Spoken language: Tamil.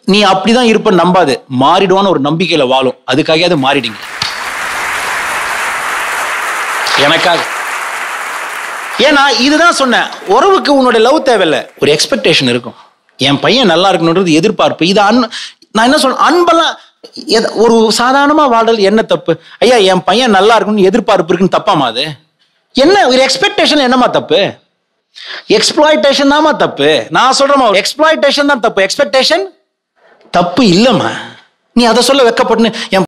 நீ அப்படிதான் இருப்ப நம்பாது மாறிடுவான்னு ஒரு நம்பிக்கையில வாழும் அதுக்காக அது மாறிடுங்க எனக்காக ஏன்னா இதுதான் சொன்னேன் உறவுக்கு உன்னோட லவ் தேவையில்ல ஒரு எக்ஸ்பெக்டேஷன் இருக்கும் என் பையன் நல்லா இருக்கணுன்றது எதிர்பார்ப்பு இது அன் நான் என்ன சொல்றேன் அன்பெல்லாம் எத- ஒரு சாதாரணமா வாழ்றது என்ன தப்பு ஐயா என் பையன் நல்லா இருக்கணும்னு எதிர்பார்ப்பு இருக்குன்னு தப்பாமா அது என்ன ஒரு எக்ஸ்பெக்டேஷன் என்னமா தப்பு எக்ஸ்ப்ளாய்டேஷன் தாமா தப்பு நான் சொல்றேமா எக்ஸ்ப்ளாய்டேஷன் தான் தப்பு எக்ஸ்பெக்டேஷன் தப்பு இல்லம்மா நீ அதை சொல்ல வெக்கப்பட்டுன்னு என்